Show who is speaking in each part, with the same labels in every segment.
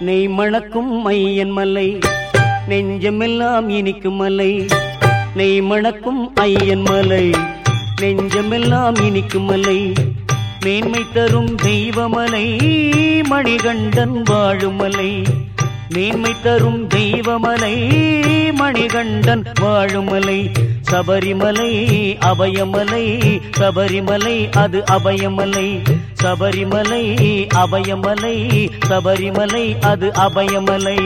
Speaker 1: நெய் மணக்கும் ஐயன் மலை நெஞ்சமெல்லாம் இனிக்கும் மலை நெய் மணக்கும் ஐயன் மலை நெஞ்சமெல்லாம் இனிக்கும் மலை மேன்மை தரும் தெய்வமலை மணிகண்டன் வாழுமலை மேன்மை தரும் தெய்வமலை மணிகண்டன் வாழுமலை சபரிமலை அபயமலை சபரிமலை அது அபயமலை சபரிமலை அபயமலை சபரிமலை அது அபயமலை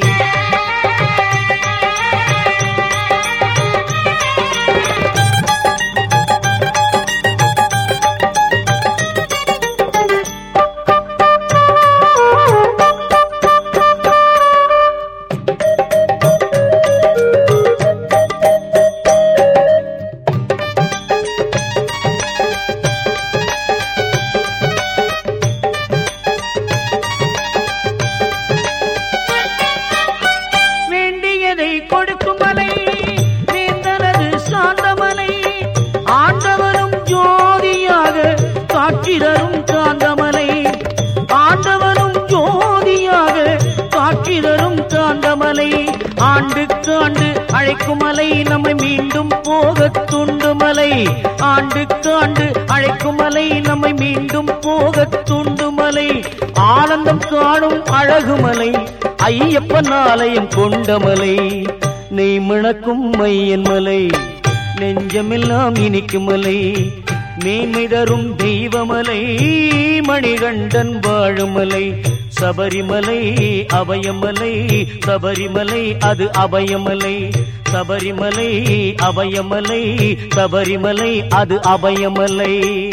Speaker 1: வேண்டியதை கொடுக்கும் மலை வேந்தனது சாந்தமலை ஆண்டவரும் ஜோதியாக காட்சி தரும் காந்தமலை ஆண்டவரும் ஜோதியாக காட்சி தரும் காந்தமலை ஆண்டுக்கு ஆண்டு அழைக்கும் மலை நம்மை மீண்டும் போக துண்டு மலை ஆண்டுக்கு ஆண்டு அழைக்கும் மலை நம்மை மீண்டும் போக துண்டு மலை ஆனந்தம் காணும் அழகு மலை ஐயப்பன் ஆலயம் கொண்ட மலை நெய் மணக்கும் மையன் மலை நெஞ்சமெல்லாம் இனிக்கும் மலை மேன்மை தரும் தெய்வமலை மணிகண்டன் வாழுமலை சபரிமலை அபயமலை சபரிமலை அது அபயமலை சபரிமலை அபயமலை சபரிமலை அது அபயமலை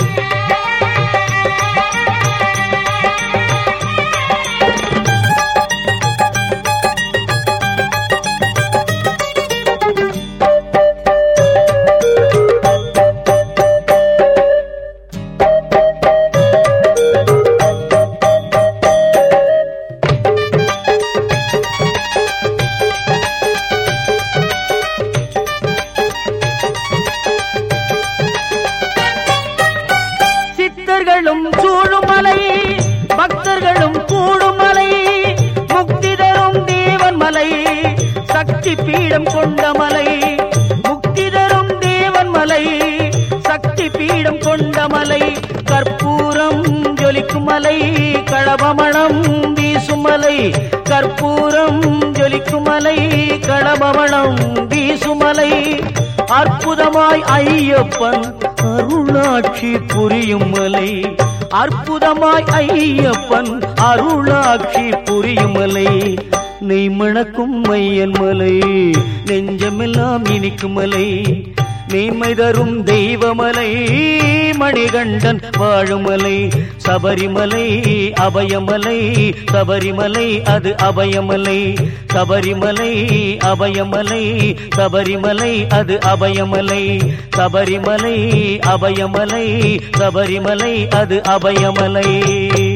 Speaker 1: சித்தர்களும் சூழுமலை பக்தர்களும் கூடுமலை முக்தி தரும் தேவன் மலை சக்தி பீடம் கொண்ட மலை முக்தி தரும் தேவன் மலை சக்தி பீடம் கொண்ட மலை கற்பூரம் ஜொலிக்கும் மலை களபமணம் வீசும் மலை கற்பூரம் ஜொலிக்கும் மலை களபமணம் வீசும் மலை அற்புதமாய் ஐயப்பன் அருளாட்சி புரியும் மலை அற்புதமாய் ஐயப்பன் அருளாட்சி புரியும் மலை நெய் மணக்கும் மையன் மலை நெஞ்சமெல்லாம் இனிக்கும் மலை மேன்மை தரும் தெய்வமலை மணிகண்டன் வாழுமலை சபரிமலை அபயமலை சபரிமலை அது அபயமலை சபரிமலை அபயமலை சபரிமலை அது அபயமலை சபரிமலை அபயமலை சபரிமலை அது அபயமலை